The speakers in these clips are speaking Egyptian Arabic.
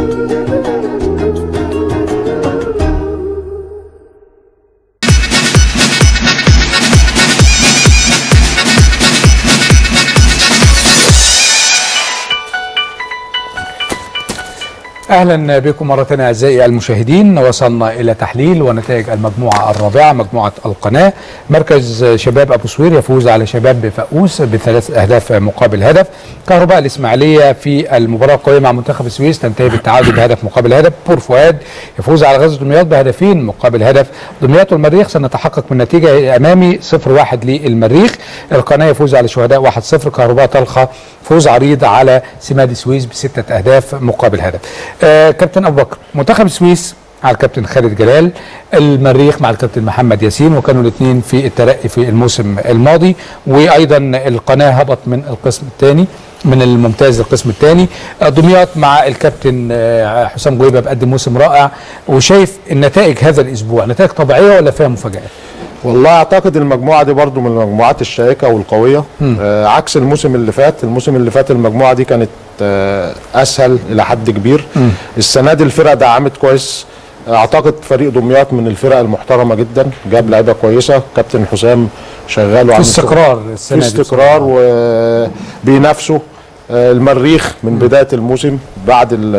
اهلا بكم مره ثانيه اعزائي المشاهدين وصلنا الى تحليل ونتائج المجموعه الرابعه مجموعه القناه مركز شباب ابو سوير يفوز على شباب بفاقوس بثلاث اهداف مقابل هدف كهرباء الاسماعيليه في المباراه القويه مع منتخب السويس تنتهي بالتعادل بهدف مقابل هدف بور فؤاد يفوز على غزل دمياط بهدفين مقابل هدف دمياط والمريخ سنتحقق من نتيجه امامي 0-1 للمريخ القناه يفوز على شهداء 1-0 كهرباء طلخه فوز عريض على سماد السويس بستة أهداف مقابل هدف آه كابتن أبو بكر منتخب السويس على الكابتن خالد جلال المريخ مع الكابتن محمد ياسين وكانوا الاثنين في الترقي في الموسم الماضي وايضا القناه هبط من القسم الثاني من الممتاز للقسم الثاني دمياط مع الكابتن آه، حسام جويبه بقدم موسم رائع وشايف النتائج هذا الاسبوع نتائج طبيعيه ولا فيها مفاجات والله اعتقد المجموعه دي برضو من المجموعات الشائكه والقويه آه عكس الموسم اللي فات الموسم اللي فات المجموعه دي كانت آه اسهل الى حد كبير مم. السنه دي الفرقه دعمت كويس اعتقد فريق دمياط من الفرق المحترمه جدا جاب لعيبه كويسه كابتن حسام شغال في وعامل استقرار في السنه دي استقرار وبينافسوا آه، المريخ من بدايه الموسم بعد ال-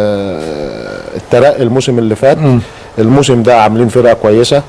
آه، الترقي الموسم اللي فات مم. الموسم ده عاملين فرقه كويسه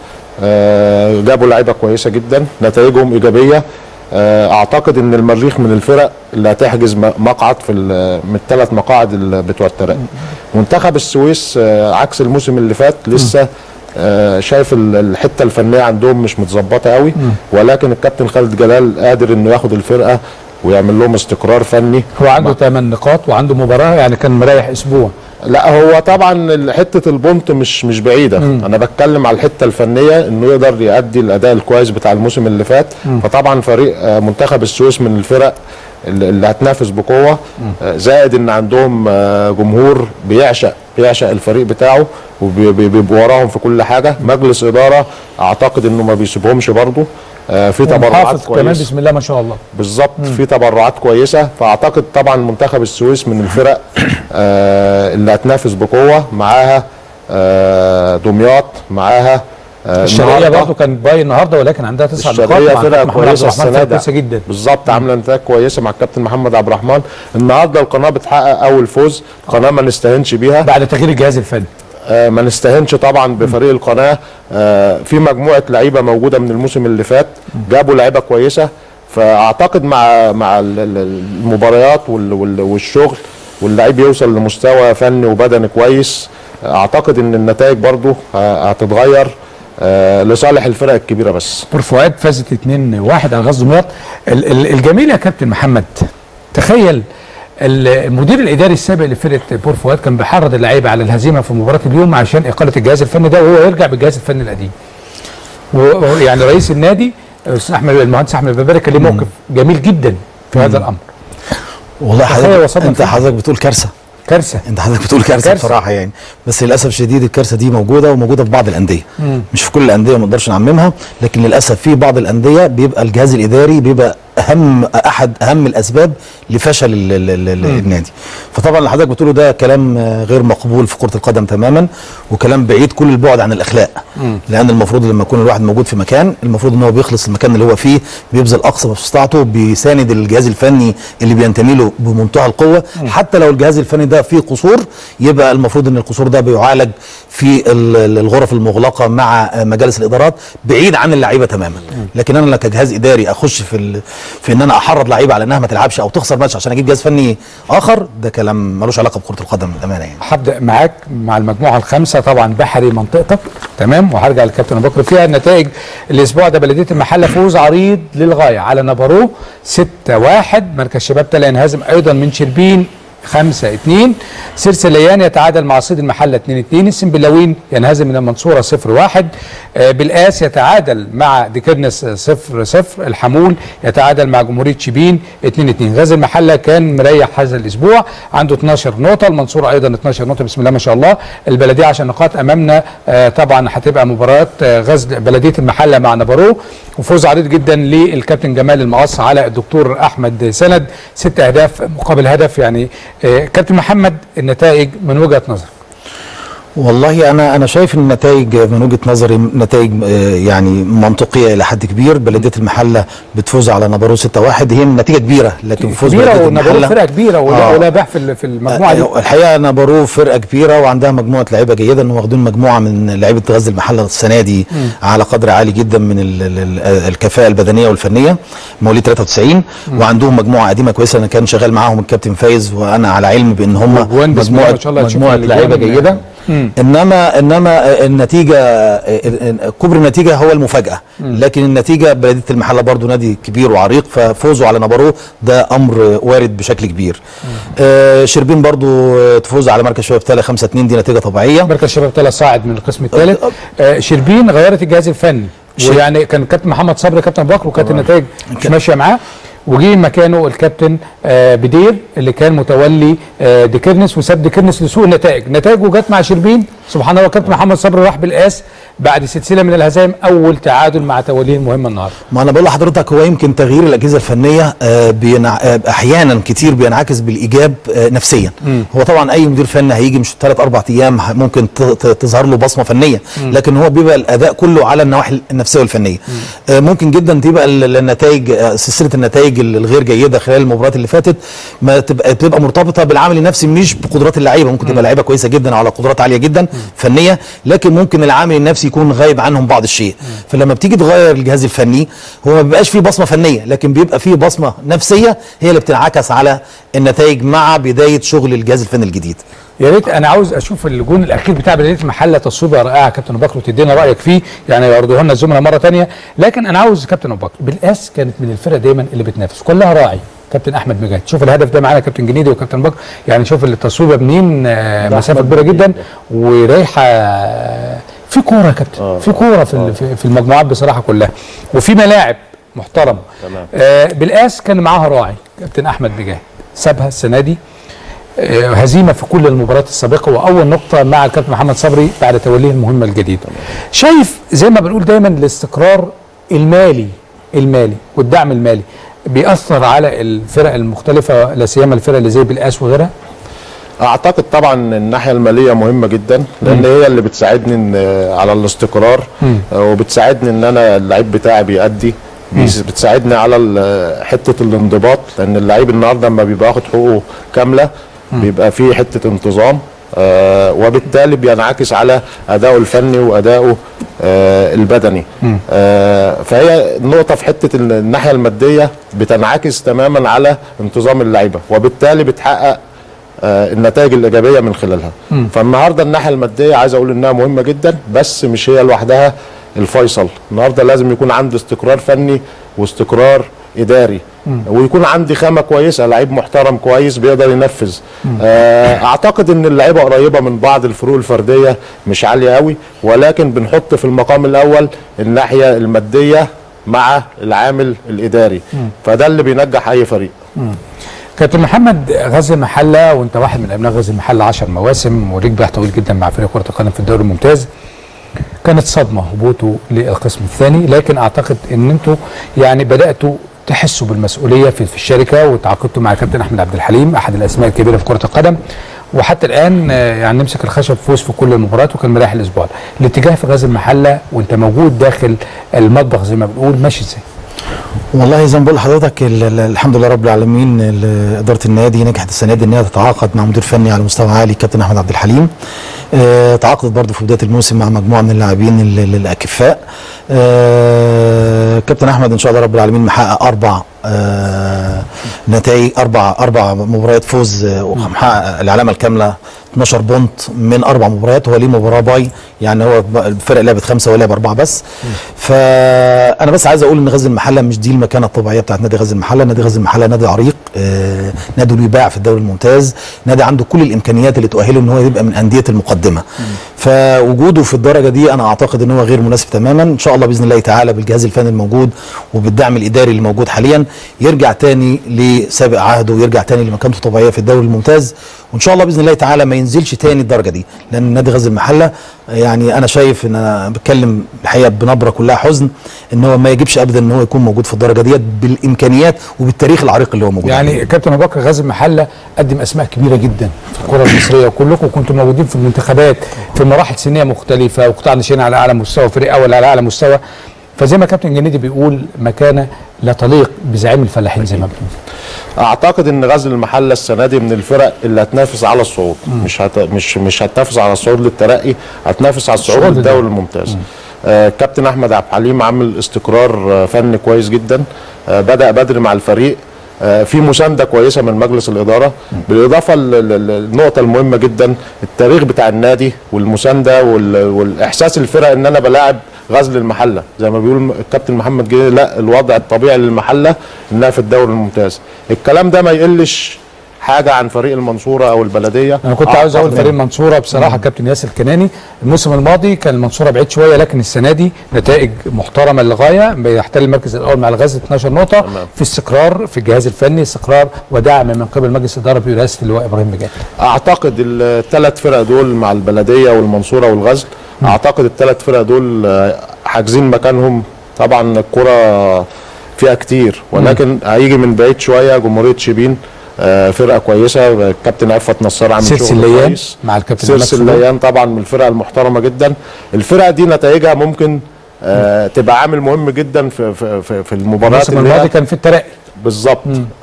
آه، جابوا لعيبه كويسه جدا نتائجهم ايجابيه آه، اعتقد ان المريخ من الفرق اللي هتحجز م- مقعد في ال- من الثلاث مقاعد ال- بتوع الترقي منتخب السويس آه، عكس الموسم اللي فات لسه آه، شايف ال- الحته الفنيه عندهم مش متظبطه قوي ولكن الكابتن خالد جلال قادر انه ياخد الفرقه ويعمل لهم استقرار فني هو عنده 8 نقاط وعنده مباراه يعني كان مريح اسبوع لا هو طبعا ال- حته البونت مش مش بعيده مم. انا بتكلم على الحته الفنيه انه يقدر يؤدي الاداء الكويس بتاع الموسم اللي فات فطبعا فريق آه، منتخب السويس من الفرق اللي اللي هتنافس بقوه آه، زائد ان عندهم آه، جمهور بيعشق بيعشق الفريق بتاعه وبيبقوا وراهم في كل حاجه مجلس اداره اعتقد انه ما بيسيبهمش برضه آه، في تبرعات ومحافظ كمان كويسه بسم الله ما شاء الله بالظبط في تبرعات كويسه فاعتقد طبعا منتخب السويس من الفرق آه اللي هتنافس بقوه معاها آه دمياط معاها آه الشرقيه النهاردة برضه كان باي النهارده ولكن عندها تسع نقاط الشرقيه مع فرقه محمد عبد كويسه الرحمن السنه فرقة ده كويسه جدا بالظبط عامله نتائج كويسه مع الكابتن محمد عبد الرحمن النهارده القناه بتحقق اول فوز قناه ما نستهنش بيها بعد تغيير الجهاز الفني آه، ما نستهنش طبعا بفريق القناه آه، في مجموعه لعيبه موجوده من الموسم اللي فات جابوا لعيبه كويسه فاعتقد مع مع ال- ال- المباريات وال- وال- والشغل واللعيب يوصل لمستوى فني وبدني كويس اعتقد ان النتائج برضو ه- هتتغير آه، لصالح الفرق الكبيره بس بور فؤاد فازت 2-1 على غزل دمياط ال- ال- الجميل يا كابتن محمد تخيل ال- المدير الاداري السابق لفرقه بور فؤاد كان بيحرض اللعيبه على الهزيمه في مباراه اليوم عشان اقاله الجهاز الفني ده وهو يرجع بالجهاز الفني القديم ويعني رئيس النادي الاستاذ احمد المهندس احمد بباري كان ليه موقف جميل جدا في هذا الامر والله تخيل حضرتك وصلنا انت فين. حضرتك بتقول كارثه كارثه انت حضرتك بتقول كارثه, كارثة. بصراحه يعني بس للاسف الشديد الكارثه دي موجوده وموجوده في بعض الانديه مم. مش في كل الانديه ما نقدرش نعممها لكن للاسف في بعض الانديه بيبقى الجهاز الاداري بيبقى اهم احد اهم الاسباب لفشل ال ال ال ال النادي فطبعا اللي حضرتك بتقوله ده كلام آه، غير مقبول في كره القدم تماما وكلام بعيد كل البعد عن الاخلاق لان المفروض لما يكون الواحد موجود في مكان المفروض ان هو بيخلص المكان اللي هو فيه بيبذل اقصى ما في استطاعته بيساند الجهاز الفني اللي بينتمي له بمنتهى القوه حتى لو الجهاز الفني ده فيه قصور يبقى المفروض ان القصور ده بيعالج في ال- ال- الغرف المغلقه مع آه، مجالس الادارات بعيد عن اللعيبه تماما لكن انا كجهاز اداري اخش في ال... في ان انا احرض لعيبه على انها ما تلعبش او تخسر ماتش عشان اجيب جهاز فني اخر ده كلام ملوش علاقه بكره القدم للامانه يعني هبدا معاك مع المجموعه الخامسه طبعا بحري منطقتك تمام وهرجع للكابتن ابو بكر فيها النتائج الاسبوع ده بلديه المحله فوز عريض للغايه على نابارو 6-1 مركز شباب تلا ينهزم ايضا من شربين 5 2 سيرس ليان يتعادل مع صيد المحله 2 2 السنبلاوين ينهزم من المنصوره 0 1 آه بالاس يتعادل مع ديكرنس 0 0 الحمول يتعادل مع جمهوريه شبين 2 2 غزل المحله كان مريح هذا الاسبوع عنده 12 نقطه المنصوره ايضا 12 نقطه بسم الله ما شاء الله البلديه 10 نقاط امامنا آه طبعا هتبقى مباراه آه غزل بلديه المحله مع نابارو وفوز عريض جدا للكابتن جمال المقص على الدكتور احمد سند ست اهداف مقابل هدف يعني آه، كابتن محمد النتائج من وجهه نظرك والله انا انا شايف ان النتائج من وجهه نظري نتائج آه، يعني منطقيه الى حد كبير بلديه المحله بتفوز على نابارو 6-1 هي نتيجه كبيره لكن فوز كبيره بلديه ونابولو المحله فرقه كبيره ولا آه. ولا باح في ال- في المجموعه دي آه، الحقيقه نابارو فرقه كبيره وعندها مجموعه لعيبه جيده انهم واخدين مجموعه من لعيبه غزل المحله السنه دي على قدر عالي جدا من ال ال ال الكفاءه البدنيه والفنيه مواليد 93 وعندهم مجموعه قديمه كويسه انا كان شغال معاهم الكابتن فايز وانا على علم بان هم وجوان بسم الله مجموعه ما شاء الله تشوف مجموعه الأجوان لعيبه من- جيده مم. انما انما النتيجه كبر النتيجه هو المفاجاه لكن النتيجه بلديه المحله برضو نادي كبير وعريق ففوزوا على نابارو ده امر وارد بشكل كبير آه شربين برضو آه، تفوز على مركز شباب تالا 5 2 دي نتيجه طبيعيه مركز شباب تلا صاعد من القسم الثالث آه شربين غيرت الجهاز الفني شر- ويعني كان كابتن محمد صبري كابتن بكر وكانت النتائج مش ماشيه معاه وجي مكانه الكابتن آه بدير اللي كان متولي آه ديكيرنس وساب ديكيرنس لسوء النتائج نتائجه جت مع شربين سبحان الله كابتن محمد صبري راح بالقاس بعد سلسله من الهزائم اول تعادل مع توليه المهمه النهارده ما انا بقول لحضرتك هو يمكن تغيير الاجهزه الفنيه آه، بينع... آه، احيانا كتير بينعكس بالايجاب آه، نفسيا هو طبعا اي مدير فني هيجي مش ثلاث اربع ايام ه- ممكن ت- ت- تظهر له بصمه فنيه لكن هو بيبقى الاداء كله على النواحي النفسيه والفنيه آه، ممكن جدا تبقى ال- النتائج آه، سلسله النتائج ال- الغير جيده خلال المباريات اللي فاتت ما تبقى تبقى مرتبطه بالعامل النفسي مش بقدرات اللعيبه ممكن تبقى لعيبه كويسه جدا على قدرات عاليه جدا فنيه لكن ممكن العامل النفسي يكون غايب عنهم بعض الشيء فلما بتيجي تغير الجهاز الفني هو ما بيبقاش فيه بصمه فنيه لكن بيبقى فيه بصمه نفسيه هي اللي بتنعكس على النتائج مع بدايه شغل الجهاز الفني الجديد يا ريت انا عاوز اشوف الجون الاخير بتاع بلديه المحله تصويبه رائعه كابتن ابو بكر وتدينا رايك فيه يعني يعرضوه لنا الزملاء مره ثانيه لكن انا عاوز كابتن ابو بكر بالقاس كانت من الفرق دايما اللي بتنافس كلها راعي كابتن احمد مجاهد شوف الهدف ده معانا كابتن جنيدي وكابتن أبو بكر يعني شوف التصويبه منين آه، مسافه كبيره جدا ورايحه في كوره يا كابتن في كوره في ال- في- في المجموعات بصراحه كلها وفي ملاعب محترمه تمام. آه بالقاس كان معاها راعي كابتن احمد مجاهد سابها السنه دي آه، هزيمه في كل المباريات السابقه واول نقطه مع الكابتن محمد صبري بعد توليه المهمه الجديده. شايف زي ما بنقول دايما الاستقرار المالي المالي والدعم المالي بيأثر على الفرق المختلفه لا سيما الفرق اللي زي بالقاس وغيرها؟ اعتقد طبعا الناحيه الماليه مهمه جدا لان هي اللي بتساعدني إن على الاستقرار مم. وبتساعدني ان انا اللعيب بتاعي بيأدي بيس- بتساعدني على ال- حته الانضباط لان اللعيب النهارده لما بيبقى واخد حقوقه كامله بيبقى فيه حته انتظام آه وبالتالي بينعكس على ادائه الفني وادائه آه البدني آه فهي النقطه في حته ال- الناحيه الماديه بتنعكس تماما على انتظام اللعيبه وبالتالي بتحقق آه، النتائج الايجابيه من خلالها فالنهارده الناحيه الماديه عايز اقول انها مهمه جدا بس مش هي لوحدها الفيصل النهارده لازم يكون عندي استقرار فني واستقرار اداري ويكون عندي خامه كويسه لعيب محترم كويس بيقدر ينفذ آه، اعتقد ان اللعيبه قريبه من بعض الفروق الفرديه مش عاليه قوي ولكن بنحط في المقام الاول الناحيه الماديه مع العامل الاداري فده اللي بينجح اي فريق كابتن محمد غزل المحله وانت واحد من ابناء غزل المحله 10 مواسم وليك باع طويل جدا مع فريق كره القدم في الدوري الممتاز كانت صدمه هبوطه للقسم الثاني لكن اعتقد ان انتوا يعني بداتوا تحسوا بالمسؤوليه في, في الشركه وتعاقدتوا مع كابتن احمد عبد الحليم احد الاسماء الكبيره في كره القدم وحتى الان آه، يعني نمسك الخشب فوز في كل المباريات وكان مريح الاسبوع ده. الاتجاه في غزل المحله وانت موجود داخل المطبخ زي ما بنقول ماشي ازاي؟ والله زي ما بقول لحضرتك ال- ال- الحمد لله رب العالمين ال- اداره النادي نجحت السنه دي ان هي تتعاقد مع مدير فني على مستوى عالي كابتن احمد عبد الحليم آه، تعاقدت برضه في بدايه الموسم مع مجموعه من اللاعبين ال- ال- الاكفاء آه، كابتن احمد ان شاء الله رب العالمين محقق اربع آه، نتائج اربع اربع مباريات فوز آه، ومحقق العلامه الكامله 12 بونت من اربع مباريات هو ليه مباراه باي يعني هو ب- الفرق لعبت خمسه ولعب اربعه بس فانا بس عايز اقول ان غزل المحله مش دي المكانه الطبيعيه بتاعت نادي غزل المحله نادي غزل المحله نادي عريق آه نادي له باع في الدوري الممتاز نادي عنده كل الامكانيات اللي تؤهله ان هو يبقى من انديه المقدمه فوجوده في الدرجه دي انا اعتقد ان هو غير مناسب تماما ان شاء الله باذن الله تعالى بالجهاز الفني الموجود وبالدعم الاداري اللي موجود حاليا يرجع تاني لسابق عهده ويرجع تاني لمكانته الطبيعيه في الدوري الممتاز وان شاء الله باذن الله تعالى ما ينزلش تاني الدرجه دي لان نادي غزل المحله يعني يعني انا شايف ان انا بتكلم الحقيقه بنبره كلها حزن ان هو ما يجبش ابدا ان هو يكون موجود في الدرجه ديت بالامكانيات وبالتاريخ العريق اللي هو موجود يعني عليه. كابتن ابو بكر غازي المحله قدم اسماء كبيره جدا في الكره المصريه وكلكم كنتم موجودين في المنتخبات في مراحل سنيه مختلفه وقطاع ناشئين على اعلى مستوى فريق اول على اعلى مستوى فزي ما كابتن جنيدي بيقول مكانه لا تليق بزعيم الفلاحين زي ما بنقول اعتقد ان غزل المحله السنه دي من الفرق اللي هتنافس على الصعود مش هت... مش مش هتنافس على الصعود للترقي هتنافس على الصعود الصعود للدوري الممتاز آه كابتن احمد عبد الحليم عامل استقرار آه فني كويس جدا آه بدا بدري مع الفريق آه في مسانده كويسه من مجلس الاداره بالاضافه لل- لل- للنقطه المهمه جدا التاريخ بتاع النادي والمسانده وال... والاحساس الفرق ان انا بلاعب غزل المحله زي ما بيقول الكابتن محمد جديد لا الوضع الطبيعي للمحله انها في الدوري الممتاز الكلام ده ما يقلش حاجه عن فريق المنصوره او البلديه انا كنت عاوز اقول أعتقد- فريق المنصوره بصراحه كابتن ياسر كناني الموسم الماضي كان المنصوره بعيد شويه لكن السنه دي نتائج محترمه للغايه بيحتل المركز الاول مع الغزل 12 نقطه تمام. في استقرار في الجهاز الفني استقرار ودعم من قبل مجلس الاداره برئاسه اللواء ابراهيم مجاد اعتقد الثلاث فرق دول مع البلديه والمنصوره والغزل اعتقد الثلاث فرق دول آه، حاجزين مكانهم طبعا الكره فيها كتير ولكن هيجي من بعيد شويه جمهوريه شبين آه، فرقه كويسه الكابتن عفت نصار عامل سيرس شغل الليان كويس مع الكابتن سيرس عماد سلوك. الليان طبعا من الفرق المحترمه جدا الفرقه دي نتائجها ممكن آه تبقى عامل مهم جدا في في في, في المباريات الموسم اللي هي الماضي كان في الترقي بالظبط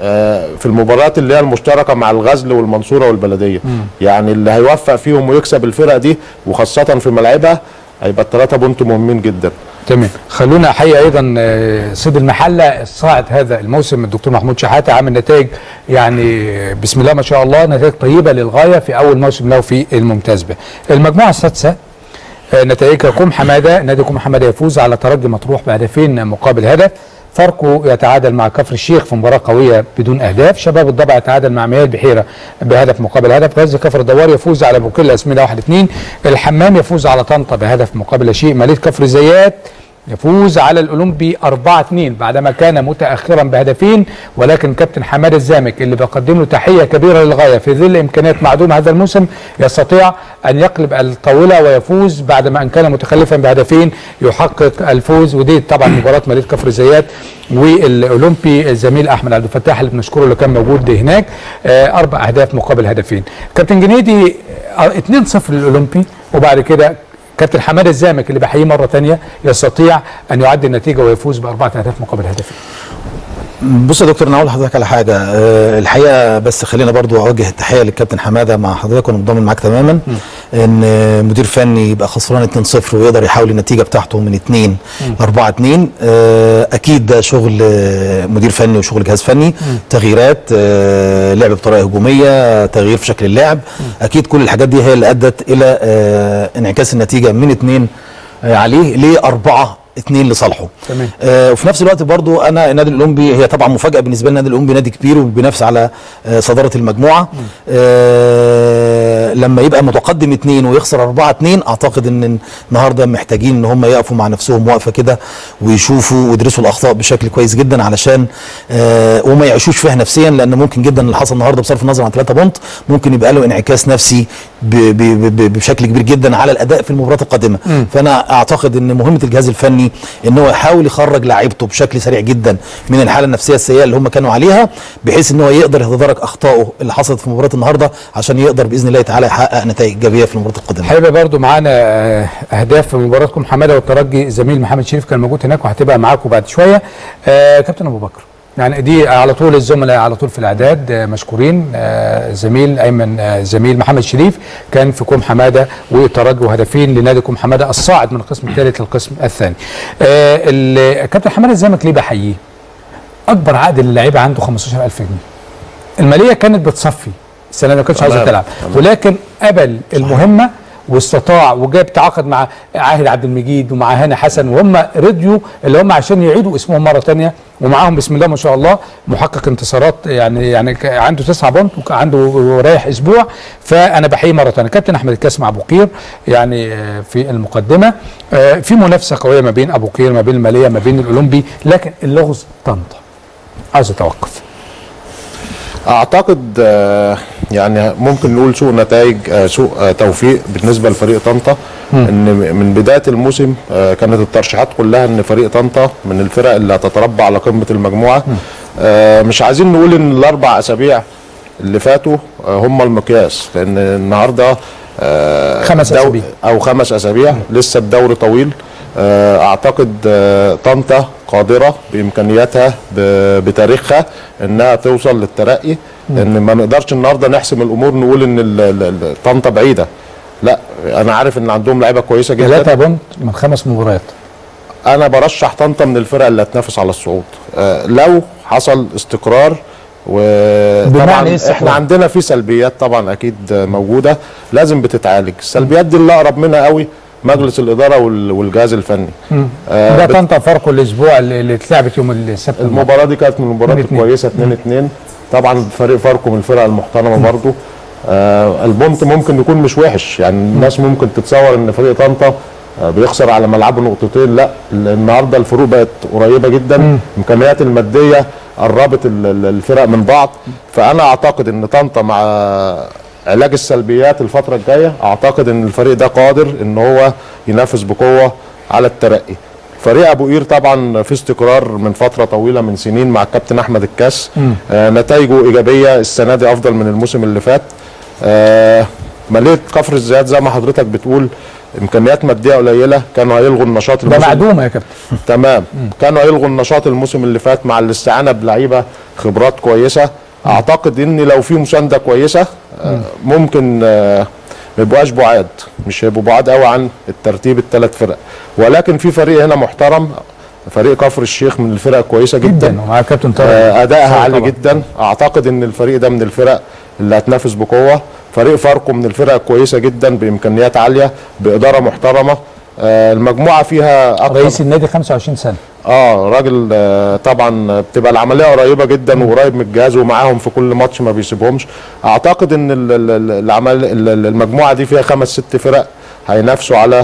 آه في المباريات اللي هي المشتركه مع الغزل والمنصوره والبلديه يعني اللي هيوفق فيهم ويكسب الفرقه دي وخاصه في ملعبها هيبقى الثلاثه بونت مهمين جدا تمام خلونا احيي ايضا آه، صيد المحله الصاعد هذا الموسم الدكتور محمود شحاته عامل نتائج يعني آه، بسم الله ما شاء الله نتائج طيبه للغايه في اول موسم له في الممتاز به المجموعه السادسه آه، نتائجها كوم حماده نادي كوم حماده يفوز على ترجي مطروح بهدفين مقابل هدف فاركو يتعادل مع كفر الشيخ في مباراه قويه بدون اهداف شباب الضبع يتعادل مع مياه البحيره بهدف مقابل هدف غزل كفر الدوار يفوز على بوكيلا اسمينة 1 2 الحمام يفوز على طنطا بهدف مقابل لا شيء ماليه كفر زيات يفوز على الاولمبي 4 2 بعدما كان متاخرا بهدفين ولكن كابتن حماد الزامك اللي بقدم له تحيه كبيره للغايه في ظل امكانيات معدومه هذا الموسم يستطيع ان يقلب الطاوله ويفوز بعدما ان كان متخلفا بهدفين يحقق الفوز ودي طبعا مباراه مدينه كفر زيات والاولمبي الزميل احمد عبد الفتاح اللي بنشكره اللي كان موجود هناك آه، اربع اهداف مقابل هدفين كابتن جنيدي آه، 2-0 للاولمبي وبعد كده كابتن حماد الزامك اللي بحييه مره ثانيه يستطيع ان يعدي النتيجه ويفوز باربعه اهداف مقابل هدفين. بص يا دكتور انا اقول لحضرتك على حاجه أه الحقيقه بس خلينا برضو اوجه التحيه للكابتن حماده مع حضرتك وانا متضامن معاك تماما ان آه، مدير فني يبقى خسران 2-0 ويقدر يحاول النتيجه بتاعته من 2 ل 4 2 أه اكيد ده شغل آه، مدير فني وشغل جهاز فني تغييرات أه لعب بطريقه هجوميه تغيير في شكل اللعب اكيد كل الحاجات دي هي اللي ادت الى أه انعكاس النتيجه من 2 آه، عليه لأربعة اتنين لصالحه تمام. آه وفي نفس الوقت برضو انا النادي الاولمبي هي طبعا مفاجاه بالنسبه لنا النادي الاولمبي نادي كبير وبينافس على آه صداره المجموعه آه لما يبقى متقدم اتنين ويخسر أربعة اتنين اعتقد ان النهارده محتاجين ان هم يقفوا مع نفسهم وقفه كده ويشوفوا ويدرسوا الاخطاء بشكل كويس جدا علشان آه وما يعيشوش فيها نفسيا لان ممكن جدا اللي حصل النهارده بصرف النظر عن 3 بونت ممكن يبقى له انعكاس نفسي ب ب ب بشكل كبير جدا على الاداء في المباريات القادمه فانا اعتقد ان مهمه الجهاز الفني ان هو يحاول يخرج لاعيبته بشكل سريع جدا من الحاله النفسيه السيئه اللي هم كانوا عليها بحيث ان هو يقدر يتدارك اخطائه اللي حصلت في مباراه النهارده عشان يقدر باذن الله تعالى يحقق نتائج ايجابيه في المباراه القادمه هيبقى برضو معانا آه، اهداف في مباراتكم حماده والترجي الزميل محمد شريف كان موجود هناك وهتبقى معاكم بعد شويه آه كابتن ابو بكر يعني دي على طول الزملاء على طول في الاعداد آه مشكورين آه زميل ايمن آه زميل محمد شريف كان في كوم حماده والترجي وهدفين لنادي كوم حماده الصاعد من القسم الثالث للقسم الثاني آه ال- كابتن حماده الزمك ليه بحييه اكبر عقد للعيبه عنده 15000 جنيه الماليه كانت بتصفي السنه دي ما كانتش عاوزه تمام. تلعب ولكن قبل المهمه واستطاع وجاب تعاقد مع عاهد عبد المجيد ومع هاني حسن وهم رضيوا اللي هم عشان يعيدوا اسمهم مره تانية ومعاهم بسم الله ما شاء الله محقق انتصارات يعني يعني ك- عنده تسعة بونت وعنده رايح اسبوع فانا بحيي مره ثانيه كابتن احمد الكاس مع ابو قير يعني آه، في المقدمه آه، في منافسه قويه ما بين ابو قير ما بين الماليه ما بين الاولمبي لكن اللغز طنطا عاوز اتوقف اعتقد آه، يعني ممكن نقول سوء نتائج آه، سوء آه، توفيق بالنسبه لفريق طنطا ان من بدايه الموسم آه، كانت الترشيحات كلها ان فريق طنطا من الفرق اللي هتتربع على قمه المجموعه آه، مش عايزين نقول ان الاربع اسابيع اللي فاتوا آه، هم المقياس لان النهارده آه، خمس دو- أسابيع. او خمس اسابيع لسه الدوري طويل آه، اعتقد آه، طنطا قادره بامكانياتها ب- بتاريخها انها توصل للترقي لان ما نقدرش النهارده نحسم الامور نقول ان ال- ال- ال- طنطا بعيده لا انا عارف ان عندهم لعيبه كويسه جدا ثلاثة بونت من خمس مباريات انا برشح طنطا من الفرق اللي هتنافس على الصعود آه، لو حصل استقرار بمعنى وطبعا إيه استقرار؟ احنا عندنا في سلبيات طبعا اكيد موجوده لازم بتتعالج السلبيات دي اللي اقرب منها قوي مجلس الاداره وال- والجهاز الفني آه، ده بت- طنطا فاركو الاسبوع اللي اللي اتلعبت يوم السبت المباراه دي كانت من المباريات 2-2. الكويسه 2 2 طبعا فريق فاركو من الفرق المحترمه برضو آه البونت ممكن يكون مش وحش يعني الناس ممكن تتصور ان فريق طنطا آه بيخسر على ملعبه نقطتين لا ال- النهارده الفروق بقت قريبه جدا الامكانيات الماديه قربت ال- ال- الفرق من بعض فانا اعتقد ان طنطا مع علاج السلبيات الفتره الجايه اعتقد ان الفريق ده قادر ان هو ينافس بقوه على الترقي فريق ابو قير طبعا في استقرار من فتره طويله من سنين مع الكابتن احمد الكاس آه نتائجه ايجابيه السنه دي افضل من الموسم اللي فات آه مليت كفر الزيات زي ما حضرتك بتقول امكانيات ماديه قليله كانوا هيلغوا النشاط ده الموسم معدومه يا كابتن تمام كانوا هيلغوا النشاط الموسم اللي فات مع الاستعانه بلعيبه خبرات كويسه اعتقد ان لو في مسانده كويسه آه، ممكن آه، ما يبقاش بعاد مش هيبقوا بعاد قوي عن الترتيب الثلاث فرق ولكن في فريق هنا محترم فريق كفر الشيخ من الفرق الكويسه جدا جدا ومع كابتن طارق آه، ادائها طبعاً. عالي جدا اعتقد ان الفريق ده من الفرق اللي هتنافس بقوه فريق فاركو من الفرق الكويسه جدا بامكانيات عاليه باداره محترمه آه، المجموعه فيها اكتر رئيس النادي 25 سنه اه راجل آه طبعا بتبقى العمليه قريبه جدا وقريب من الجهاز ومعاهم في كل ماتش ما بيسيبهمش اعتقد ان ال- ال- ال- العمل ال- ال- المجموعه دي فيها خمس ست فرق هينافسوا على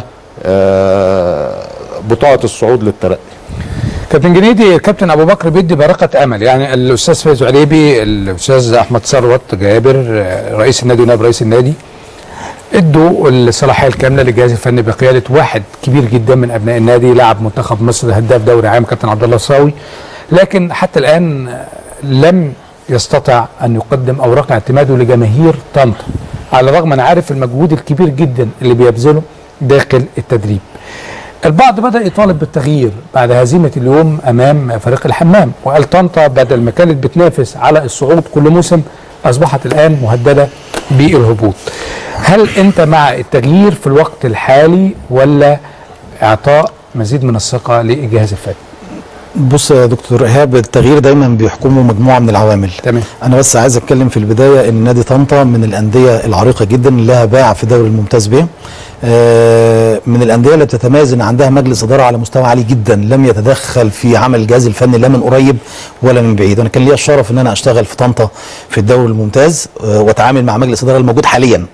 آه بطاقه الصعود للترقي كابتن جنيدي كابتن ابو بكر بيدي بركه امل يعني الاستاذ فايز عليبي الاستاذ احمد ثروت جابر آه، رئيس النادي ونائب رئيس النادي ادوا الصلاحيه الكامله للجهاز الفني بقياده واحد كبير جدا من ابناء النادي لاعب منتخب مصر هداف دوري عام كابتن عبد الله الصاوي لكن حتى الان آه، لم يستطع ان يقدم اوراق اعتماده لجماهير طنطا على الرغم انا عارف المجهود الكبير جدا اللي بيبذله داخل التدريب البعض بدأ يطالب بالتغيير بعد هزيمة اليوم أمام فريق الحمام وقال طنطا بدل ما كانت بتنافس على الصعود كل موسم أصبحت الآن مهددة بالهبوط هل أنت مع التغيير في الوقت الحالي ولا إعطاء مزيد من الثقة للجهاز الفني بص يا دكتور ايهاب التغيير دايما بيحكمه مجموعه من العوامل تمام. انا بس عايز اتكلم في البدايه ان نادي طنطا من الانديه العريقه جدا اللي لها باع في دوري الممتاز به آه، من الانديه اللي بتتميز ان عندها مجلس اداره على مستوى عالي جدا لم يتدخل في عمل الجهاز الفني لا من قريب ولا من بعيد انا كان ليا الشرف ان انا اشتغل في طنطا في الدوري الممتاز آه، واتعامل مع مجلس الاداره الموجود حاليا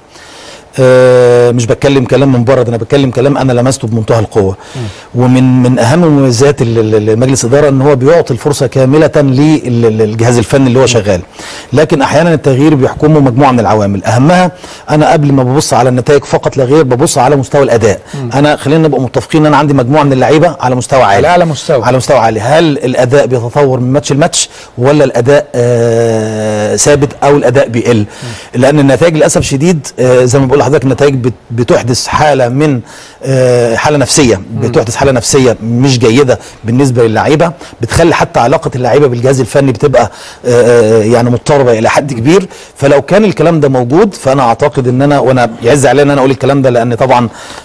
آه، مش بتكلم كلام من بره ده انا بتكلم كلام انا لمسته بمنتهى القوه ومن من اهم مميزات ال- ال- ال- مجلس الاداره ان هو بيعطي الفرصه كامله للجهاز الفني اللي هو شغال لكن احيانا التغيير بيحكمه مجموعه من العوامل اهمها انا قبل ما ببص على النتائج فقط لا غير ببص على مستوى الاداء انا خلينا نبقى متفقين ان انا عندي مجموعه من اللعيبه على مستوى عالي على أعلى مستوى. على مستوى عالي هل الاداء بيتطور من ماتش لماتش ولا الاداء آه ثابت او الاداء بيقل لان النتائج للاسف شديد آه زي ما بقول لحضرتك النتائج بت- بتحدث حاله من آه حاله نفسيه بتحدث حاله نفسيه مش جيده بالنسبه للعيبه بتخلي حتى علاقه اللعيبه بالجهاز الفني بتبقى آه يعني مضطربه الى حد كبير فلو كان الكلام ده موجود فانا اعتقد ان انا وانا يعز عليا ان انا اقول الكلام ده لان طبعا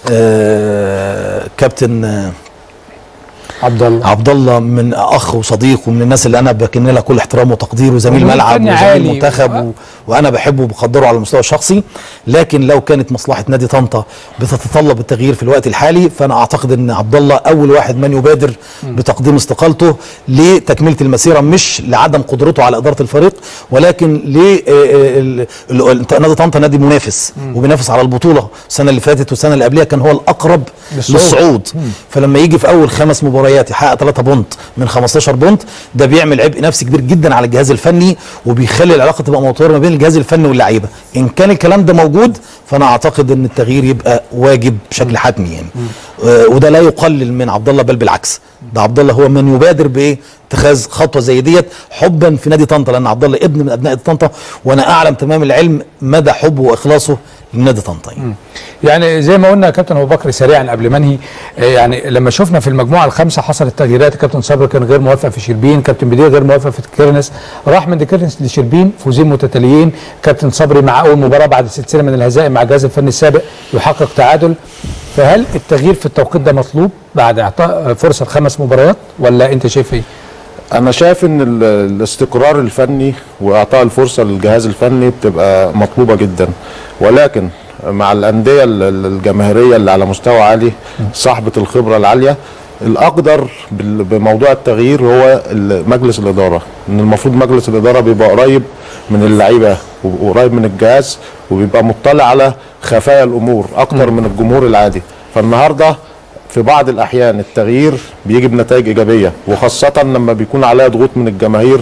آه كابتن آه عبد الله عبد الله من اخ وصديق ومن الناس اللي انا بكن لها كل احترام وتقدير وزميل ومن ملعب فني وزميل عالي. منتخب و... وانا بحبه وبقدره على المستوى الشخصي لكن لو كانت مصلحه نادي طنطا بتتطلب التغيير في الوقت الحالي فانا اعتقد ان عبد الله اول واحد من يبادر بتقديم استقالته لتكمله المسيره مش لعدم قدرته على اداره الفريق ولكن ل آه، ال- ال- نادي طنطا نادي منافس وبينافس على البطوله السنه اللي فاتت والسنه اللي قبلها كان هو الاقرب للصعود. للصعود فلما يجي في اول خمس مباريات مباريات يحقق 3 بونت من 15 بونت ده بيعمل عبء نفسي كبير جدا على الجهاز الفني وبيخلي العلاقه تبقى متوتره ما بين الجهاز الفني واللعيبه ان كان الكلام ده موجود فانا اعتقد ان التغيير يبقى واجب بشكل حتمي يعني آه وده لا يقلل من عبد الله بل بالعكس ده عبد الله هو من يبادر بايه اتخاذ خطوه زي ديت حبا في نادي طنطا لان عبد الله ابن من ابناء طنطا وانا اعلم تمام العلم مدى حبه واخلاصه لنادي طنطا يعني. يعني زي ما قلنا يا كابتن ابو بكر سريعا قبل ما انهي آه، يعني لما شفنا في المجموعه الخامسه حصلت تغييرات كابتن صبري كان غير موافق في شربين كابتن بدير غير موافق في كيرنس راح من كيرنس لشربين فوزين متتاليين كابتن صبري مع اول مباراه بعد سلسله من الهزائم مع الجهاز الفني السابق يحقق تعادل فهل التغيير في التوقيت ده مطلوب بعد اعطاء فرصه لخمس مباريات ولا انت شايف ايه؟ انا شايف ان ال- الاستقرار الفني واعطاء الفرصه للجهاز الفني بتبقى مطلوبه جدا ولكن مع الانديه ال- ال- الجماهيريه اللي على مستوى عالي صاحبه الخبره العاليه الاقدر بال- بموضوع التغيير هو ال- مجلس الاداره ان المفروض مجلس الاداره بيبقى قريب من اللعيبه وقريب من الجهاز وبيبقى مطلع على خفايا الامور اكتر من الجمهور العادي فالنهارده في بعض الاحيان التغيير بيجي بنتائج ايجابيه وخاصه لما بيكون عليها ضغوط من الجماهير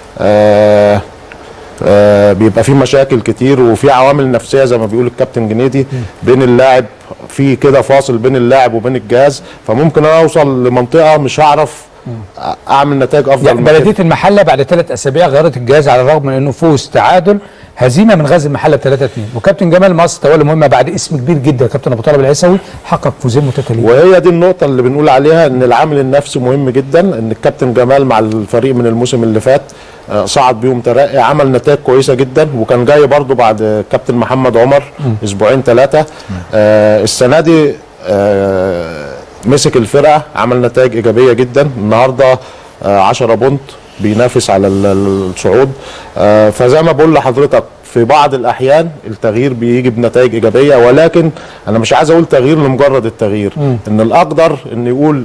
آه آه بيبقى في مشاكل كتير وفي عوامل نفسيه زي ما بيقول الكابتن جنيدي بين اللاعب في كده فاصل بين اللاعب وبين الجهاز فممكن انا اوصل لمنطقه مش هعرف اعمل نتائج افضل يعني من كده. بلديه المحله بعد ثلاث اسابيع غيرت الجهاز على الرغم من انه فوز تعادل هزيمه من غزل المحله 3 2 وكابتن جمال مصر تولى مهمه بعد اسم كبير جدا كابتن ابو طالب العيسوي حقق فوزين متتاليين وهي دي النقطة اللي بنقول عليها ان العامل النفسي مهم جدا ان الكابتن جمال مع الفريق من الموسم اللي فات آه، صعد بيهم ترقي عمل نتائج كويسة جدا وكان جاي برضو بعد كابتن محمد عمر اسبوعين ثلاثة آه السنة دي آه مسك الفرقة عمل نتائج ايجابية جدا النهاردة آه 10 بونت بينافس على ال- ال- الصعود آه فزي ما بقول لحضرتك في بعض الاحيان التغيير بيجي بنتائج ايجابيه ولكن انا مش عايز اقول تغيير لمجرد التغيير ان الاقدر ان يقول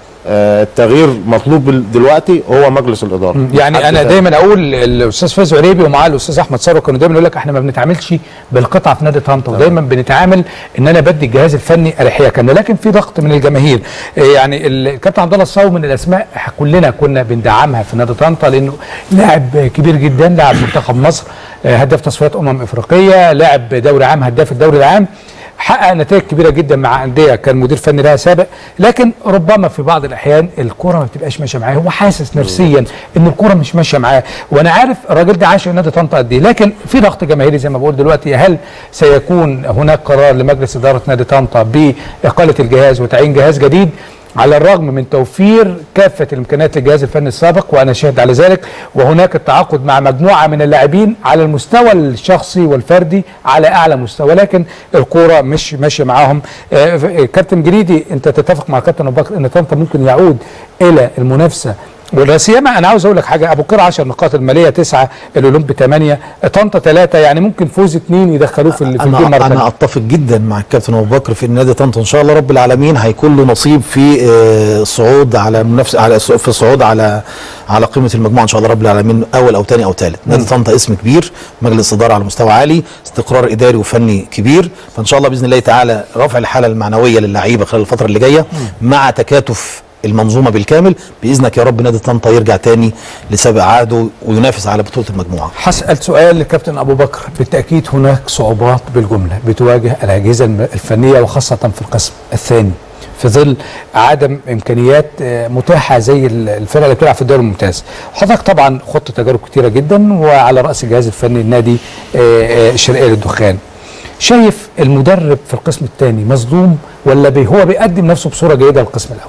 آه التغيير مطلوب دلوقتي هو مجلس الاداره يعني حد انا تاني. دايما اقول الاستاذ فايز عريبي ومعاه الاستاذ احمد ثروت كانوا دايما يقول لك احنا ما بنتعاملش بالقطعه في نادي طنطا ودايما بنتعامل ان انا بدي الجهاز الفني اريحيه كامله لكن في ضغط من الجماهير إيه يعني الكابتن عبد الله الصاوي من الاسماء كلنا كنا بندعمها في نادي طنطا لانه لاعب كبير جدا لاعب منتخب مصر آه، هداف تصفيات امم افريقيه لاعب دوري عام هداف الدوري العام حقق نتائج كبيره جدا مع انديه كان مدير فني لها سابق لكن ربما في بعض الاحيان الكره ما بتبقاش ماشيه معاه هو حاسس نفسيا ان الكره مش ماشيه معاه وانا عارف الراجل ده عاشق نادي طنطا قد ايه لكن في ضغط جماهيري زي ما بقول دلوقتي هل سيكون هناك قرار لمجلس اداره نادي طنطا باقاله الجهاز وتعيين جهاز جديد على الرغم من توفير كافة الإمكانيات للجهاز الفني السابق وأنا شاهد على ذلك وهناك التعاقد مع مجموعة من اللاعبين على المستوى الشخصي والفردي على أعلى مستوى لكن الكورة مش ماشية معاهم آه، ف- كابتن جريدي أنت تتفق مع كابتن أبو بكر أن طنطا ممكن يعود إلى المنافسة ولا سيما انا عاوز اقول لك حاجه ابو قير 10 نقاط الماليه 9 الاولمبي 8 طنطا 3 يعني ممكن فوز اثنين يدخلوه في ال- في الجيم مره انا ثانيه انا اتفق جدا مع الكابتن ابو بكر في ان نادي طنطا ان شاء الله رب العالمين هيكون له نصيب في آه، صعود على منافسه على في صعود على على قمه المجموعه ان شاء الله رب العالمين اول او ثاني او ثالث نادي طنطا اسم كبير مجلس اداره على مستوى عالي استقرار اداري وفني كبير فان شاء الله باذن الله تعالى رفع الحاله المعنويه للعيبه خلال الفتره اللي جايه مع تكاتف المنظومه بالكامل باذنك يا رب نادي طنطا يرجع تاني لسابق عهده وينافس على بطوله المجموعه هسأل سؤال للكابتن أبو بكر بالتأكيد هناك صعوبات بالجملة بتواجه الأجهزة الم- الفنية وخاصة في القسم الثاني في ظل عدم إمكانيات آه، متاحة زي ال- الفرق اللي بتلعب في الدوري الممتاز حضرتك طبعا خضت تجارب كتيرة جدا وعلى رأس الجهاز الفني النادي آه، آه، الشرقية للدخان شايف المدرب في القسم الثاني مظلوم ولا بي هو بيقدم نفسه بصورة جيدة للقسم الأول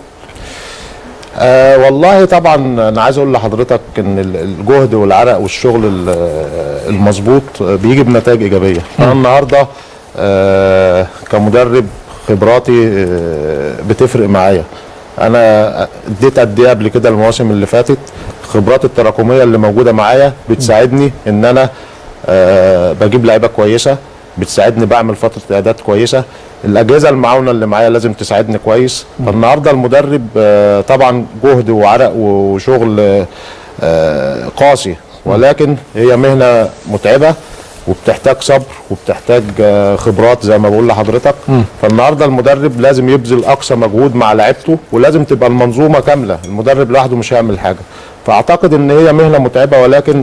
آه والله طبعا انا عايز اقول لحضرتك ان ال- الجهد والعرق والشغل ال- المظبوط بيجي بنتائج ايجابيه انا النهارده آه كمدرب خبراتي آه بتفرق معايا انا اديت قد ايه قبل كده المواسم اللي فاتت خبرات التراكميه اللي موجوده معايا بتساعدني ان انا آه بجيب لعيبه كويسه بتساعدني بعمل فتره اعداد كويسه الاجهزه المعاونه اللي معايا لازم تساعدني كويس فالنهارده المدرب آه، طبعا جهد وعرق وشغل آه، قاسي ولكن هي مهنه متعبه وبتحتاج صبر وبتحتاج آه، خبرات زي ما بقول لحضرتك فالنهارده المدرب لازم يبذل اقصى مجهود مع لعيبته ولازم تبقى المنظومه كامله المدرب لوحده مش هيعمل حاجه فاعتقد ان هي مهنه متعبه ولكن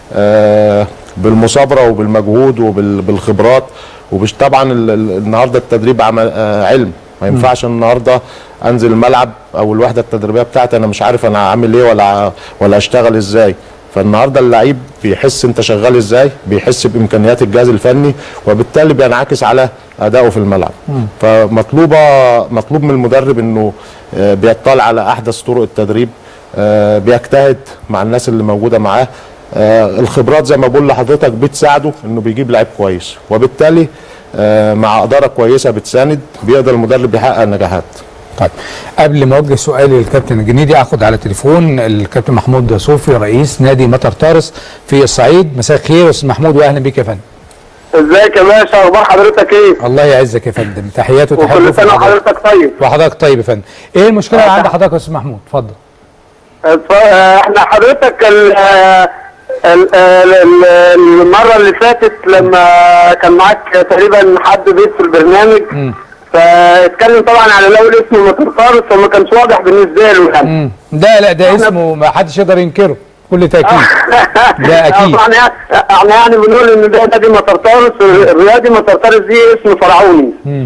آه، بالمثابره وبالمجهود وبالخبرات ومش طبعا ال- ال- النهارده التدريب عمل آه، علم ما ينفعش النهارده انزل الملعب او الوحده التدريبيه بتاعتي انا مش عارف انا عامل ايه ولا ولا اشتغل ازاي فالنهارده اللعيب بيحس انت شغال ازاي بيحس بامكانيات الجهاز الفني وبالتالي بينعكس على ادائه في الملعب فمطلوبه مطلوب من المدرب انه آه، بيطلع على احدث طرق التدريب آه، بيجتهد مع الناس اللي موجوده معاه آه، الخبرات زي ما بقول لحضرتك بتساعده انه بيجيب لعيب كويس وبالتالي آه، مع اداره كويسه بتساند بيقدر المدرب يحقق نجاحات طيب قبل ما اوجه سؤالي للكابتن الجنيدي اخد على تليفون الكابتن محمود صوفي رئيس نادي مطر طارس في الصعيد مساء الخير يا استاذ محمود واهلا بك يا فندم ازيك يا باشا اخبار حضرتك ايه؟ الله يعزك يا فندم تحياتي وكل وتحياتي سنه وحضرتك طيب وحضرتك طيب يا فندم ايه المشكله اللي عند حضرتك يا استاذ محمود اتفضل ف- احنا حضرتك ال- ال- ال- ال- المره اللي فاتت لما كان معاك تقريبا حد بيت في البرنامج فاتكلم طبعا على الاول اسمه مطرطارس فما كانش واضح بالنسبه له يعني مم. ده لا ده اسمه ما حدش يقدر ينكره كل تاكيد ده أكيد. طبعا يعني احنا يعني بنقول ان ده نادي مطرطارس الرياضي مطرطارس دي اسم فرعوني مم.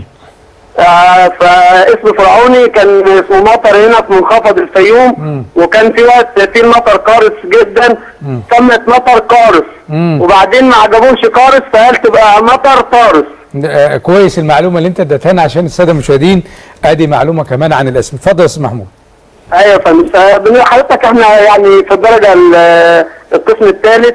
آه فاسم فرعوني كان اسمه مطر هنا في منخفض الفيوم وكان في وقت في المطر قارس جدا سمت مطر قارس مم. وبعدين ما عجبوش قارس فقال تبقى مطر طارس ده، آه، كويس المعلومه اللي انت اديتها لنا عشان الساده المشاهدين ادي معلومه كمان عن الاسم اتفضل يا استاذ محمود ايوه يا فندم فبن- حضرتك احنا يعني في الدرجه ال- القسم الثالث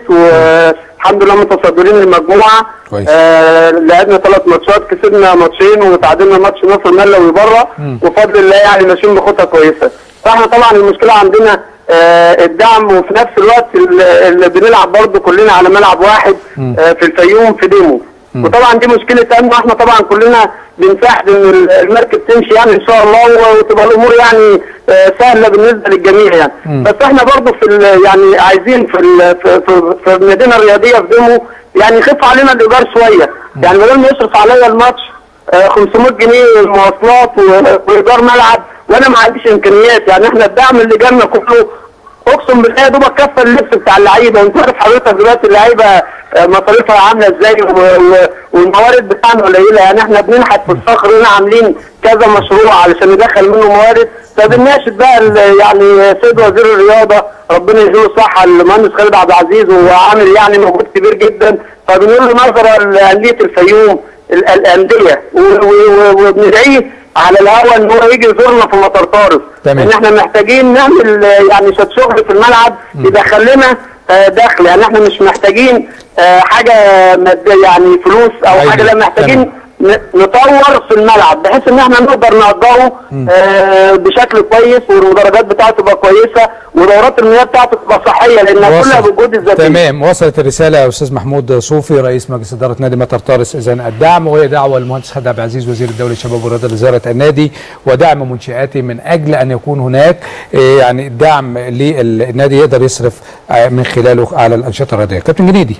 والحمد لله متصدرين المجموعه كويس. آه لعبنا ثلاث ماتشات كسبنا ماتشين وتعادلنا ماتش نصر ملوي بره وفضل الله يعني ماشيين بخطه كويسه فاحنا طبعا المشكله عندنا آه الدعم وفي نفس الوقت ال- اللي بنلعب برضه كلنا على ملعب واحد آه في الفيوم في ديمو وطبعا دي مشكله امن واحنا طبعا كلنا بنساعد ان ال- المركب تمشي يعني ان شاء الله و- وتبقى الامور يعني آه، سهله بالنسبه للجميع يعني بس احنا برضو في ال- يعني عايزين في ال- في, في, في المدينه الرياضيه في ديمو يعني يخف علينا الايجار شويه يعني بدل ما يصرف عليا الماتش آه، 500 جنيه مواصلات و- وايجار ملعب وانا ما عنديش امكانيات يعني احنا الدعم اللي جالنا كله اقسم بالله يا دوبك كفى اللبس بتاع اللعيبه وانت عارف حضرتك دلوقتي اللعيبه آه، مصاريفها عامله ازاي و- و- والموارد بتاعنا قليله يعني احنا بننحت في الصخر هنا عاملين كذا مشروع علشان ندخل منه موارد فبنناشد بقى ال- يعني سيد وزير الرياضه ربنا يديله الصحه المهندس خالد عبد العزيز وهو عامل يعني مجهود كبير جدا فبنقول له نظره لانديه الفيوم ال- الانديه و- و- و- وبندعيه على الهوا ان هو يجي يزورنا في مطار طارق تمام. ان احنا محتاجين نعمل آه، يعني شويه شغل في الملعب يدخل لنا آه، دخل يعني احنا مش محتاجين آه، حاجه ماديه يعني فلوس او أيوة. حاجه لا محتاجين تمام. ن- نطور في الملعب بحيث ان احنا نقدر نأجره آه، بشكل كويس والمدرجات بتاعته تبقى كويسه ودورات المياه بتاعته تبقى صحيه لانها كلها وصل. بالجهد الذاتي تمام وصلت الرساله يا استاذ محمود صوفي رئيس مجلس اداره نادي مطر طارس اذا الدعم وهي دعوه للمهندس خالد عبد العزيز وزير الدوله للشباب والرياضه لزياره النادي ودعم منشاته من اجل ان يكون هناك آه، يعني الدعم للنادي يقدر يصرف آه، من خلاله على الانشطه الرياضيه كابتن جديدي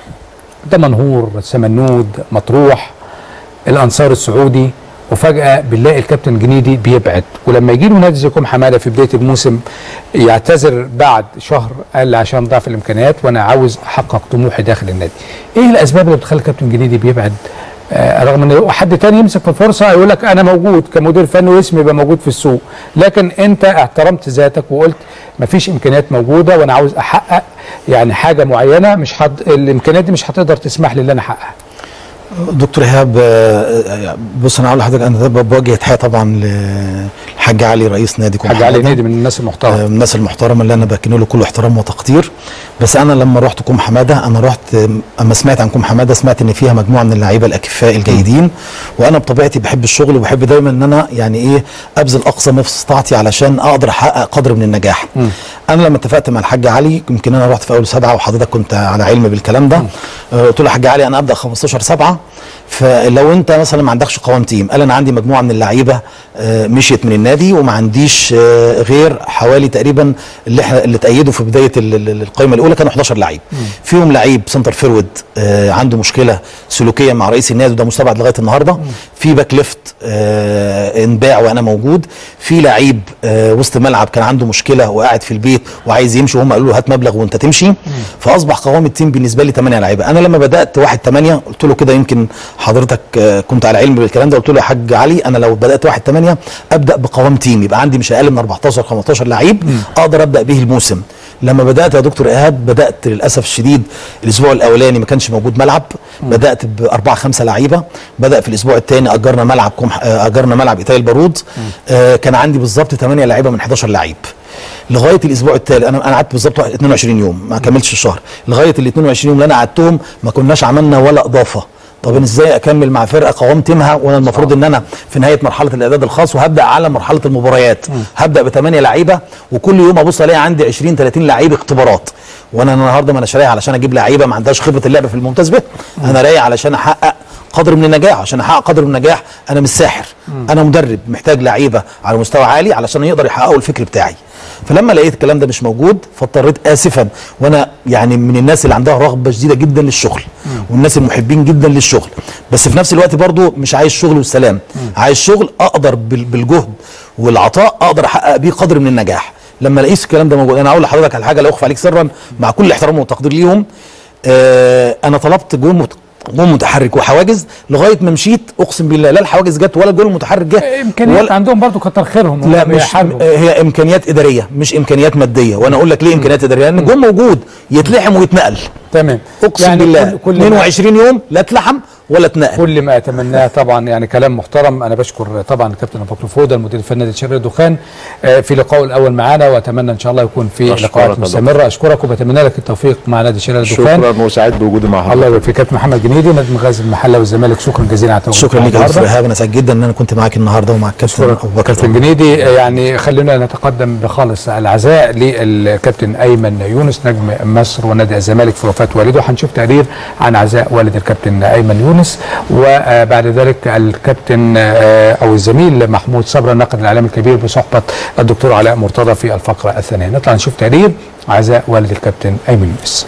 ده منهور سمنود مطروح الانصار السعودي وفجاه بنلاقي الكابتن جنيدي بيبعد ولما يجي له نادي زي كوم حماده في بدايه الموسم يعتذر بعد شهر قال عشان ضعف الامكانيات وانا عاوز احقق طموحي داخل النادي. ايه الاسباب اللي بتخلي الكابتن جنيدي بيبعد آه رغم ان حد تاني يمسك في الفرصه يقول لك انا موجود كمدير فني واسمي يبقى موجود في السوق لكن انت احترمت ذاتك وقلت مفيش امكانيات موجوده وانا عاوز احقق يعني حاجه معينه مش حد الامكانيات دي مش هتقدر تسمح لي ان انا احققها. دكتور ايهاب آه، بص انا هقول لحضرتك انا ده بوجه تحيه طبعا للحاج علي رئيس نادي كوم حاج علي حمادة. نادي من الناس آه، المحترمه من الناس المحترمه اللي انا بكن له كل احترام وتقدير بس انا لما رحت كوم حماده انا رحت آه، اما سمعت عن كوم حماده سمعت ان فيها مجموعه من اللعيبه الاكفاء الجيدين وانا بطبيعتي بحب الشغل وبحب دايما ان انا يعني ايه ابذل اقصى ما في استطاعتي علشان اقدر احقق قدر من النجاح انا لما اتفقت مع الحاج علي يمكن انا رحت في اول سبعه وحضرتك كنت على علم بالكلام ده آه، قلت له يا حاج علي انا ابدا 15 سبعه فلو انت مثلا ما عندكش قوام تيم قال انا عندي مجموعه من اللعيبه آه، مشيت من النادي وما عنديش آه، غير حوالي تقريبا اللي احنا اللي تأيدوا في بدايه ال- ال- القائمه الاولى كانوا 11 لعيب فيهم لعيب سنتر فيرود آه، عنده مشكله سلوكيه مع رئيس النادي وده مستبعد لغايه النهارده في باك ليفت آه، انباع وانا موجود في لعيب آه، وسط ملعب كان عنده مشكله وقاعد في البيت وعايز يمشي وهم قالوا له هات مبلغ وانت تمشي فاصبح قوام التيم بالنسبه لي 8 لعيبه انا لما بدات 1 8 قلت له كده يمكن حضرتك آه، كنت على علم بالكلام ده قلت له يا حاج علي انا لو بدات 1 8 ابدا بقوام تيم يبقى عندي مش اقل من 14 15 لعيب اقدر ابدا به الموسم لما بدات يا دكتور ايهاب بدات للاسف الشديد الاسبوع الاولاني ما كانش موجود ملعب بدات باربعه خمسه لعيبه بدا في الاسبوع الثاني اجرنا ملعب كوم آه، اجرنا ملعب ايتاي البارود آه كان عندي بالظبط 8 لعيبه من 11 لعيب لغايه الاسبوع الثالث انا انا قعدت بالظبط 22 يوم ما كملتش الشهر لغايه ال 22 يوم اللي انا قعدتهم ما كناش عملنا ولا اضافه طب أنا ازاي اكمل مع فرقه قوام تيمها وانا المفروض ان انا في نهايه مرحله الاعداد الخاص وهبدا على مرحله المباريات هبدا بثمانيه لعيبه وكل يوم ابص الاقي عندي 20 30 لعيب اختبارات وانا النهارده ما انا رايح علشان اجيب لعيبه ما عندهاش خبره اللعب في الممتاز به انا رايح علشان احقق قدر من النجاح عشان احقق قدر من النجاح انا مش ساحر انا مدرب محتاج لعيبه على مستوى عالي علشان يقدر يحققوا الفكر بتاعي فلما لقيت الكلام ده مش موجود فاضطريت اسفا وانا يعني من الناس اللي عندها رغبه شديده جدا للشغل والناس المحبين جدا للشغل بس في نفس الوقت برضو مش عايز شغل والسلام عايز شغل اقدر بال- بالجهد والعطاء اقدر احقق بيه قدر من النجاح لما لقيت الكلام ده موجود انا هقول لحضرتك على حاجه لا اخفى عليك سرا مع كل احترام وتقدير ليهم آه انا طلبت جول مت... جول متحرك وحواجز لغايه ما مشيت اقسم بالله لا الحواجز جت ولا الجول المتحرك جه امكانيات ولا عندهم برضو كتر خيرهم لا هم مش بيحاربوا. هي امكانيات اداريه مش امكانيات ماديه وانا اقول لك ليه امكانيات اداريه لان الجول موجود يتلحم ويتنقل تمام اقسم يعني بالله كل, كل ما 22 يوم لا اتلحم ولا اتنقل كل ما اتمناه طبعا يعني كلام محترم انا بشكر طبعا الكابتن ابو بكر فوده المدير الفني نادي شرقي الدخان آه، في لقائه الاول معانا واتمنى ان شاء الله يكون في أشكرك لقاءات يا مستمره اشكرك وبتمنى لك التوفيق مع نادي شرقي الدخان شكرا وسعيد بوجودي مع الله حضرتك يبارك فيك كابتن محمد جنيدي نادي غازي المحله والزمالك شكرا جزيلا على تواجدك شكرا معنا ليك يا دكتور النهارده ايهاب انا سعيد جدا ان انا كنت معاك النهارده ومع الكابتن شكرا ابو بكر كابتن جنيدي آه، يعني خلونا نتقدم بخالص العزاء للكابتن ايمن يونس نجم مصر ونادي الزمالك في وفاه والده هنشوف تقرير عن عزاء والد الكابتن ايمن يونس وبعد ذلك الكابتن آه، او الزميل محمود صبرا الناقد الاعلامي الكبير بصحبه الدكتور علاء مرتضى في الفقره الثانيه نطلع نشوف تقرير عزاء والد الكابتن ايمن يونس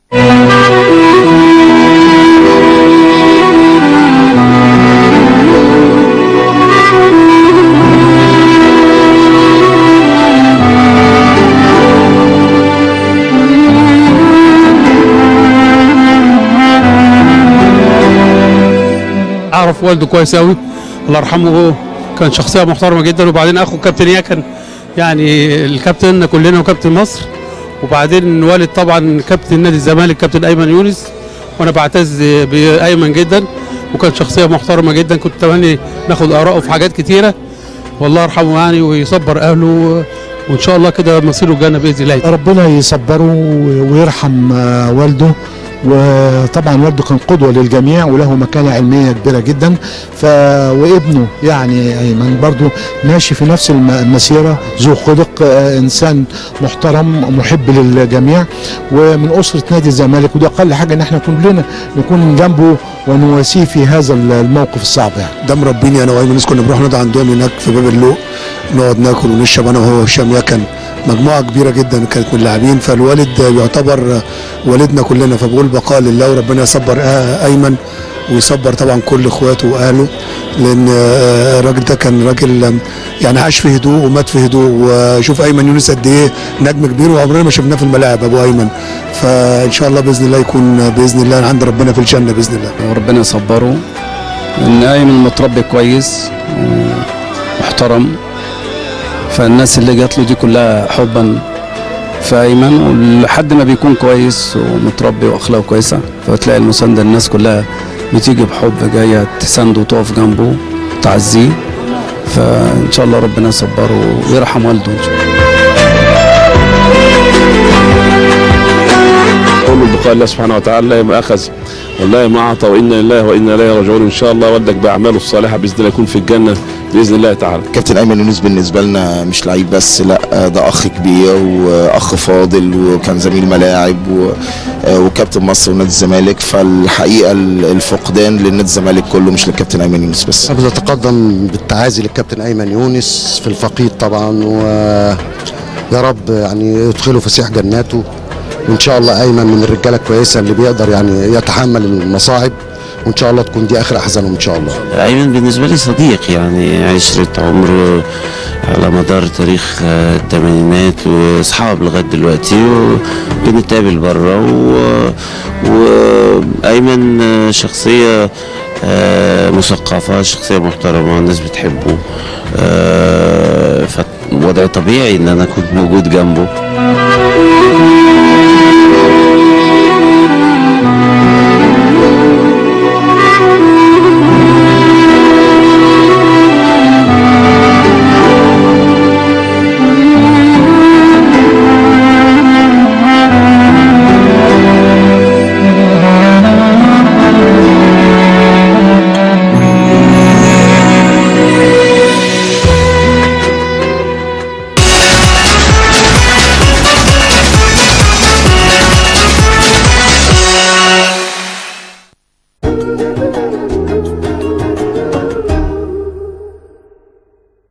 اعرف والده كويس قوي الله يرحمه هو كان شخصيه محترمه جدا وبعدين اخو كابتن اياه كان يعني الكابتن كلنا وكابتن مصر وبعدين والد طبعا كابتن نادي الزمالك كابتن ايمن يونس وانا بعتز بايمن جدا وكان شخصيه محترمه جدا كنت اتمنى ناخد اراءه في حاجات كتيره والله يرحمه يعني ويصبر اهله وان شاء الله كده مصيره الجنه باذن الله ربنا يصبره ويرحم آه، والده وطبعا والده كان قدوه للجميع وله مكانه علميه كبيره جدا ف وابنه يعني ايمن برضو ماشي في نفس الم- المسيره ذو خلق آه، انسان محترم محب للجميع ومن اسره نادي الزمالك وده اقل حاجه ان احنا كلنا نكون جنبه ونواسيه في هذا الموقف الصعب يعني ده مربيني انا وايمن كنا بنروح نقعد عندهم هناك في باب اللوق نقعد ناكل ونشرب انا وهو وهشام يكن مجموعه كبيره جدا كانت من اللاعبين فالوالد يعتبر والدنا كلنا فبقول بقاء لله وربنا يصبر آه ايمن ويصبر طبعا كل اخواته واهله لان آه، الراجل ده كان راجل آم، يعني عاش في هدوء ومات في هدوء وشوف ايمن يونس قد ايه نجم كبير وعمرنا ما شفناه في الملاعب ابو ايمن فان شاء الله باذن الله يكون باذن الله عند ربنا في الجنه باذن الله وربنا يصبره ان ايمن متربي كويس ومحترم فالناس اللي جات له دي كلها حبا في ايمن ولحد ما بيكون كويس ومتربي واخلاقه كويسه فتلاقي المسانده الناس كلها بتيجي بحب جايه تسانده وتقف جنبه تعزيه فان شاء الله ربنا يصبره ويرحم والده ان شاء الله قول بقاء الله سبحانه وتعالى ما اخذ والله ما اعطى وانا لله وانا اليه راجعون ان شاء الله والدك باعماله الصالحه باذن الله يكون في الجنه باذن الله تعالى كابتن ايمن يونس بالنسبه لنا مش لعيب بس لا ده اخ كبير واخ فاضل وكان زميل ملاعب و- وكابتن مصر ونادي الزمالك فالحقيقه الفقدان للنادي الزمالك كله مش للكابتن ايمن يونس بس حابب اتقدم بالتعازي للكابتن ايمن يونس في الفقيد طبعا ويا رب يعني يدخله فسيح جناته وان شاء الله ايمن من الرجاله الكويسه اللي بيقدر يعني يتحمل المصاعب وان شاء الله تكون دي اخر احزانهم ان شاء الله ايمن بالنسبه لي صديق يعني عشره عمر على مدار تاريخ آه، الثمانينات واصحاب لغايه دلوقتي وبنتقابل بره و- وايمن آه، شخصيه آه، مثقفه شخصيه محترمه الناس بتحبه آه، فوضع طبيعي ان انا كنت موجود جنبه